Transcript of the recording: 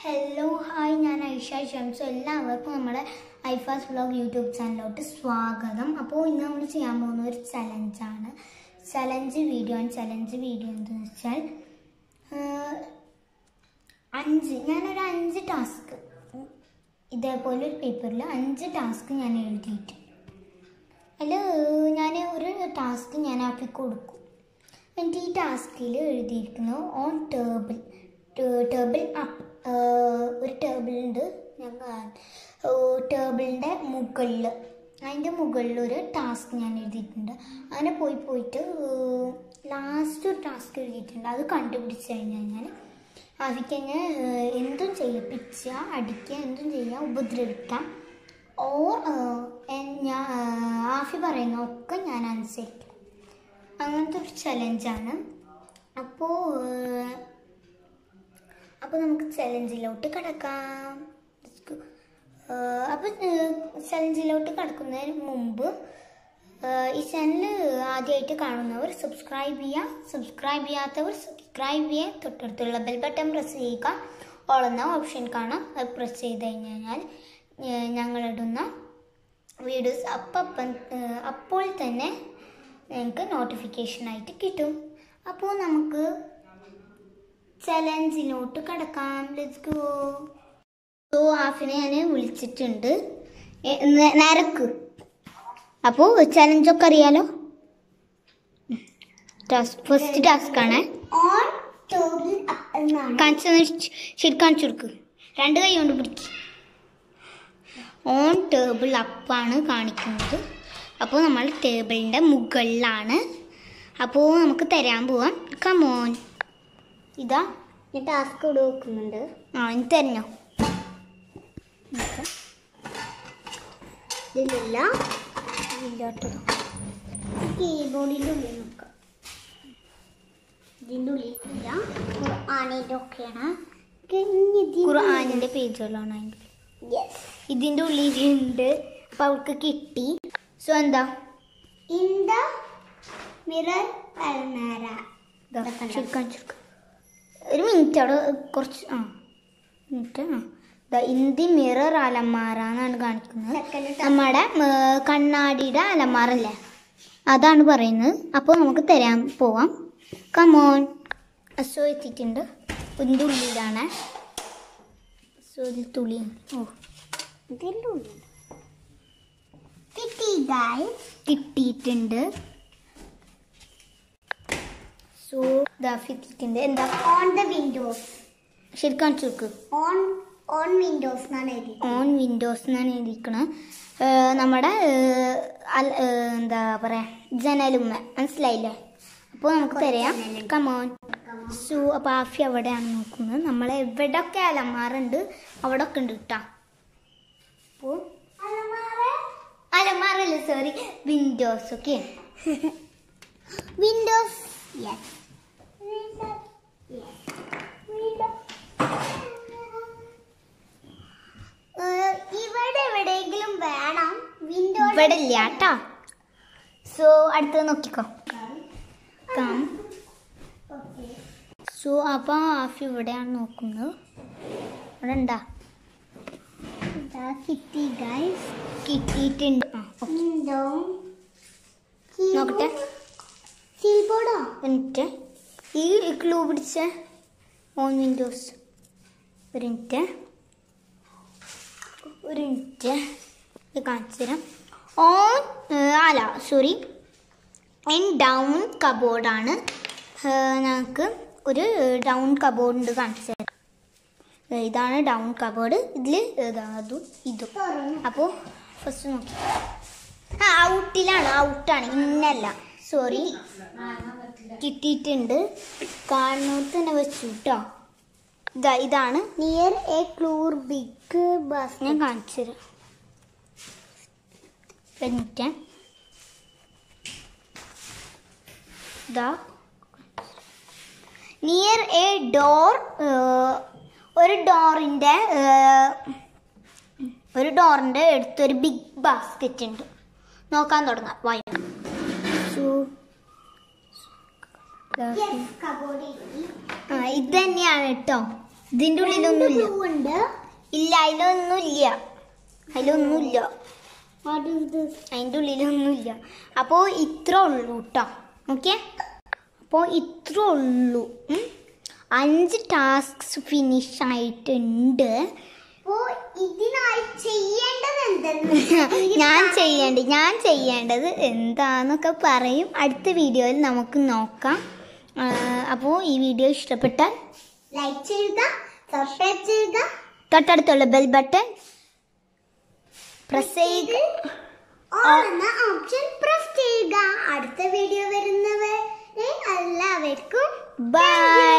Hello hi ഞാൻ ഐഷ ഷംസു എല്ലാവർക്കും നമ്മുടെ ഐഫാസ് വ്ലോഗ് യൂട്യൂബ് ചാനലിലോട്ട് സ്വാഗതം അപ്പോൾ ഇന്ന് നമ്മൾ ചെയ്യാൻ പോകുന്ന ഒരു ചലഞ്ചാണ് ചലഞ്ച് വീഡിയോ ആണ് ചലഞ്ച് വീഡിയോ എന്താണെന്ന് വെച്ചാൽ ആഹ്, അഞ്ച് ഞാനൊരു അഞ്ച് ടാസ്ക് ഇതേപോലെ ഒരു പേപ്പറിൽ അഞ്ച് ടാസ്ക് ഞാൻ എഴുതിയിട്ട് അതിൽ ഞാൻ ഒരു ടാസ്ക് ഞാൻ ആക്കി കൊടുക്കും എന്നിട്ട് ഈ ടാസ്കിൽ എഴുതിയിരിക്കുന്നു ഓൺ ടേബിൾ ടേബിൾ അപ്പ് ഒരു ടേബിൾ ഉണ്ട് ഞാൻ ടേബിളിൻ്റെ മുകളിൽ അതിൻ്റെ മുകളിൽ ഒരു ടാസ്ക് ഞാൻ എഴുതിയിട്ടുണ്ട് അങ്ങനെ പോയി പോയിട്ട് ലാസ്റ്റ് ഒരു ടാസ്ക് എഴുതിയിട്ടുണ്ട് അത് കണ്ടുപിടിച്ച് കഴിഞ്ഞ് കഴിഞ്ഞാൽ ആഫിക്കന്നെ എന്തും ചെയ്യാം പിച്ച അടിക്കുക എന്തും ചെയ്യാം ഉപദ്രവിക്കാം ഓർ ഞാൻ ആഫി പറയുന്ന ഒക്കെ ഞാൻ അനുസരിക്കും അങ്ങനത്തെ ഒരു ചലഞ്ചാണ് അപ്പോൾ അപ്പോൾ നമുക്ക് ചലഞ്ചിലോട്ട് കിടക്കാം അപ്പോൾ ചലഞ്ചിലോട്ട് കിടക്കുന്നതിന് മുമ്പ് ഏഹ്, ഈ ചാനൽ ആദ്യമായിട്ട് കാണുന്നവർ സബ്സ്ക്രൈബ് ചെയ്യുക സബ്സ്ക്രൈബ് ചെയ്യാത്തവർ സബ്സ്ക്രൈബ് ചെയ്യുക തൊട്ടടുത്തുള്ള ബെൽ ബട്ടൺ പ്രസ് ചെയ്യുക ഓൾ എന്ന ഓപ്ഷൻ കാണാം അത് പ്രസ് ചെയ്ത് കഴിഞ്ഞാൽ ഏഹ്, ഞങ്ങളിടുന്ന വീഡിയോസ് അപ്പം അപ്പോൾ തന്നെ നിങ്ങൾക്ക് നോട്ടിഫിക്കേഷനായിട്ട് കിട്ടും അപ്പോൾ നമുക്ക് ചലഞ്ചിലോട്ട് കിടക്കാം ലെറ്റ്സ് ഗോ സോ ഹാഫിനെ ഞാൻ വിളിച്ചിട്ടുണ്ട് എ, നെ- നിരക്ക് അപ്പോൾ ചലഞ്ചൊക്കെ അറിയാലോ ടാസ്ക് ഫസ്റ്റ് ടാസ്ക് ആണ് ഓൺ ടേബിൾ എന്നാണ് കാണിച്ചു തന്നെ ശ- ശരി കാണിച്ചു കൊടുക്ക് രണ്ട് കൈ കൊണ്ട് പിടിക്ക് ഓൺ ടേബിൾ അപ്പാണ് കാണിക്കുന്നത് അപ്പോൾ നമ്മൾ ടേബിളിൻ്റെ മുകളിലാണ് അപ്പോൾ നമുക്ക് തരാൻ പോവാം കമോൺ ഇതാ ഞാൻ ടാസ്ക് ഇവിടെ വെക്കുന്നുണ്ട് ആ ഇനി തരണോ ഇതിലില്ല ഇല്ലോട്ടോ കീബോർഡിൻ്റെ ഉള്ളിൽ നോക്കാം ഇതിൻ്റെ ഉള്ളിൽ ഇല്ല ഖുർആാനിൻ്റെ ഒക്കെയാണ് ഖുർആാനിൻ്റെ പേജുകളാണ് അതിൻ്റെ യെസ് ഇതിൻ്റെ ഉള്ളിലുണ്ട് അപ്പോൾ അവൾക്ക് കിട്ടി സോ എന്താ ഇൻ ദ മിറർ അൽമാര ഇതാ, ശരി കാണിച്ചു കൊടുക്ക്. ഒരു മിനിറ്റ് അവിടെ കുറച്ച് ആ മിനിറ്റ് ആ ദാ ഇന്ത്യ മിറർ അലമാര എന്നാണ് കാണിക്കുന്നത് സെക്കൻഡ് നമ്മുടെ ഏർ, കണ്ണാടിയുടെ അലമാറല്ലേ അതാണ് പറയുന്നത് അപ്പോൾ നമുക്ക് തരാൻ പോവാം കമോൺ അസോ എത്തിയിട്ടുണ്ട് ഇതിൻ്റെ ഉള്ളിലാണ് സോ ഇതിൽ തുളി ഓ ഇതിൻ്റെ ഉള്ളിൽ കിട്ടി ഗായ്സ് കിട്ടിയിട്ടുണ്ട് സോ ഇതാ എത്തിയിട്ടുണ്ട് എന്താ ഓൺ ദ വിൻഡോസ് ശരി കാണിച്ചു നോക്ക് ഓൺ ഓൺ വിൻഡോസ് എന്നാണ് എഴുതി ഓൺ വിൻഡോസ് എന്നാണ് എഴുതിയിരിക്കണത് നമ്മുടെ ഏർ, അൽ- ഏർ, എന്താ പറയാ ജനലുമ്മ മനസ്സിലായില്ലേ അപ്പോൾ നമുക്ക് തരാം കമോൺ സു അപ്പോൾ ആഫി അവിടെയാണ് നോക്കുന്നത് നമ്മൾ എവിടെയൊക്കെ അലമാറുണ്ട് അവിടെ ഒക്കെ ഉണ്ട് കേട്ടോ അപ്പോൾ അലമാറല്ല sorry windows okay windows yes ഇവിടെ എവിടെയെങ്കിലും വേണം വിൻഡോ ഇവിടെ ഇല്ല കേട്ടോ സോ അടുത്തത് നോക്കിക്കോ കം സോ അപ്പോൾ ആഫി ഇവിടെയാണ് നോക്കുന്നത് അവിടെ ഉണ്ടാ കിട്ടി ഗൈസ് കിട്ടിയിട്ടുണ്ട് ആ ഓക്കെ വിൻഡോ നോക്കട്ടെ കീബോർഡോ എന്നിട്ട് ഈ ക്ലൂ പിടിച്ച ഓൺ വിൻഡോസ് ഒരു മിനിറ്റ് ഒരു മിനിറ്റ് ഇത് കാണിച്ചു തരാം ഓൺ അല്ല സോറി ഇൻ ഡൗൺ കബോർഡാണ് ഞങ്ങൾക്ക് ഒരു ഡൗൺ കബോർഡ് ഉണ്ട് കാണിച്ചു തരാം ഏ, ഇതാണ് ഡൗൺ കബോർഡ് ഇതിൽ അതും ഇതും അപ്പോൾ ഫസ്റ്റ് നോക്കി ആ ഔട്ടിലാണ് ഔട്ടാണ് ഇന്നല്ല സോറി കിട്ടിയിട്ടുണ്ട് കാണുന്നോട്ട് തന്നെ വെച്ചു കേട്ടോ ഇതാ ഇതാണ് near a cooler big bus ഞാൻ കാണിച്ചു തരാം എന്നിട്ട് ഇതാ നിയർ എ ഡോർ ഒരു ഡോറിൻ്റെ ഒരു ഡോറിൻ്റെ അടുത്തൊരു ബിഗ് ബാസ്ക്കറ്റ് ഉണ്ട് നോക്കാൻ തുടങ്ങാം വായ യെസ് കബോർഡ് ആ ഇത് തന്നെയാണ് കേട്ടോ ഇതിന്റെ ഉള്ളിലൊന്നുമില്ല ബ്ലൂ ഉണ്ട് ഇല്ല അതിലൊന്നുമില്ല അതിലൊന്നുമില്ല വാട്ട് ഈസ് ദിസ് അതിൻ്റെ ഉള്ളിലൊന്നുമില്ല അപ്പോൾ ഇത്ര ഉള്ളൂ കേട്ടോ ഓക്കെ അപ്പോൾ ഇത്ര ഉള്ളൂ ഉം. അഞ്ച് ടാസ്ക്സ് ഫിനിഷ് ആയിട്ടുണ്ട് അപ്പോ ഇതിനായി ചെയ്യേണ്ടത് എന്തെന്ന് ഞാൻ ചെയ്യേണ്ടത് ഞാൻ ചെയ്യേണ്ടത് എന്താന്നൊക്കെ പറയും അടുത്ത വീഡിയോയിൽ നമുക്ക് നോക്കാം അപ്പോൾ ഈ വീഡിയോ ഇഷ്ടപ്പെട്ടാൽ ലൈക്ക് ചെയ്യുക സബ്സ്ക്രൈബ് ചെയ്യുക തൊട്ടടുത്തുള്ള ബെൽ ബട്ടൺ പ്രസ് ചെയ്യുക ഓൾ എന്ന ഓപ്ഷൻ പ്രസ് ചെയ്യുക അടുത്ത വീഡിയോ വരുന്നവരെ എല്ലാവർക്കും ബൈ